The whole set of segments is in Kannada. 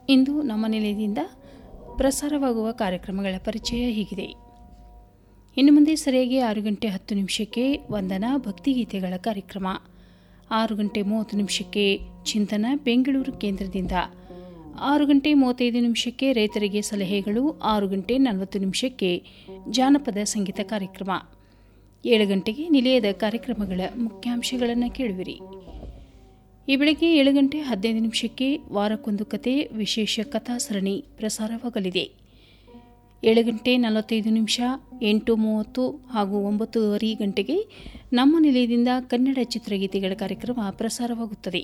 ಇಂದು ನಮ್ಮ ನಿಲಯದಿಂದ ಪ್ರಸಾರವಾಗುವ ಕಾರ್ಯಕ್ರಮಗಳ ಪರಿಚಯ ಹೀಗಿದೆ ಇನ್ನು ಮುಂದೆ ಸರಿಯಾಗಿ ಆರು ಗಂಟೆ ಹತ್ತು ನಿಮಿಷಕ್ಕೆ ವಂದನಾ ಭಕ್ತಿಗೀತೆಗಳ ಕಾರ್ಯಕ್ರಮ ಆರು ಗಂಟೆ ಮೂವತ್ತು ನಿಮಿಷಕ್ಕೆ ಚಿಂತನ ಬೆಂಗಳೂರು ಕೇಂದ್ರದಿಂದ ಆರು ಗಂಟೆ ಮೂವತ್ತೈದು ನಿಮಿಷಕ್ಕೆ ರೈತರಿಗೆ ಸಲಹೆಗಳು ಆರು ಗಂಟೆ ನಲವತ್ತು ನಿಮಿಷಕ್ಕೆ ಜಾನಪದ ಸಂಗೀತ ಕಾರ್ಯಕ್ರಮ ಏಳು ಗಂಟೆಗೆ ನಿಲಯದ ಕಾರ್ಯಕ್ರಮಗಳ ಮುಖ್ಯಾಂಶಗಳನ್ನು ಕೇಳುವಿರಿ ಈ ಬೆಳಗ್ಗೆ ಏಳು ಗಂಟೆ ಹದಿನೈದು ನಿಮಿಷಕ್ಕೆ ವಾರಕ್ಕೊಂದು ಕತೆ ವಿಶೇಷ ಕಥಾ ಸರಣಿ ಪ್ರಸಾರವಾಗಲಿದೆ ಏಳು ಗಂಟೆ ನಲವತ್ತೈದು ನಿಮಿಷ ಎಂಟು ಮೂವತ್ತು ಹಾಗೂ ಒಂಬತ್ತುವರೆ ಗಂಟೆಗೆ ನಮ್ಮ ನಿಲಯದಿಂದ ಕನ್ನಡ ಚಿತ್ರಗೀತೆಗಳ ಕಾರ್ಯಕ್ರಮ ಪ್ರಸಾರವಾಗುತ್ತದೆ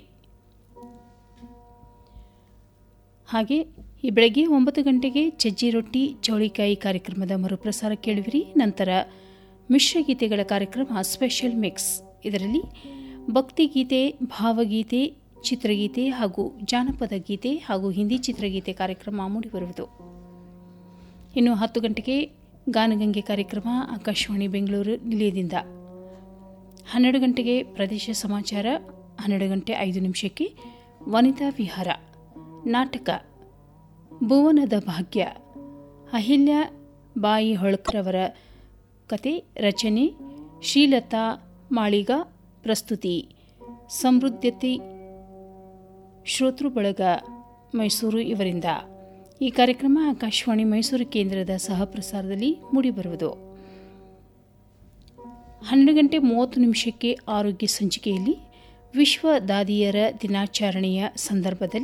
ಹಾಗೆ ಈ ಬೆಳಗ್ಗೆ ಒಂಬತ್ತು ಗಂಟೆಗೆ ಚಜ್ಜಿ ರೊಟ್ಟಿ ಚೌಳಿಕಾಯಿ ಕಾರ್ಯಕ್ರಮದ ಮರುಪ್ರಸಾರ ಕೇಳುವಿರಿ ನಂತರ ಮಿಶ್ರಗೀತೆಗಳ ಕಾರ್ಯಕ್ರಮ ಸ್ಪೆಷಲ್ ಮಿಕ್ಸ್ ಇದರಲ್ಲಿ ಭಕ್ತಿಗೀತೆ ಭಾವಗೀತೆ ಚಿತ್ರಗೀತೆ ಹಾಗೂ ಜಾನಪದ ಗೀತೆ ಹಾಗೂ ಹಿಂದಿ ಚಿತ್ರಗೀತೆ ಕಾರ್ಯಕ್ರಮ ಮೂಡಿಬರುವುದು ಇನ್ನು ಹತ್ತು ಗಂಟೆಗೆ ಗಾನಗಂಗೆ ಕಾರ್ಯಕ್ರಮ ಆಕಾಶವಾಣಿ ಬೆಂಗಳೂರು ನಿಲಯದಿಂದ ಹನ್ನೆರಡು ಗಂಟೆಗೆ ಪ್ರದೇಶ ಸಮಾಚಾರ ಹನ್ನೆರಡು ಗಂಟೆ ಐದು ನಿಮಿಷಕ್ಕೆ ವನಿತಾ ವಿಹಾರ ನಾಟಕ ಭುವನದ ಭಾಗ್ಯ ಅಹಿಲ್ಯ ಬಾಯಿ ಹೊಳಕರವರ ಕತೆ ರಚನೆ ಶ್ರೀಲತಾ ಮಾಳಿಗ ಪ್ರಸ್ತುತಿ ಸಮೃದ್ಧತೆ ಶ್ರೋತೃ ಬಳಗ ಮೈಸೂರು ಇವರಿಂದ ಈ ಕಾರ್ಯಕ್ರಮ ಆಕಾಶವಾಣಿ ಮೈಸೂರು ಕೇಂದ್ರದ ಸಹ ಪ್ರಸಾರದಲ್ಲಿ ಮೂಡಿಬರುವುದು ಹನ್ನೆರಡು ಗಂಟೆ ಮೂವತ್ತು ನಿಮಿಷಕ್ಕೆ ಆರೋಗ್ಯ ಸಂಚಿಕೆಯಲ್ಲಿ ವಿಶ್ವ ದಾದಿಯರ ದಿನಾಚರಣೆಯ ಸಂದರ್ಭದಲ್ಲಿ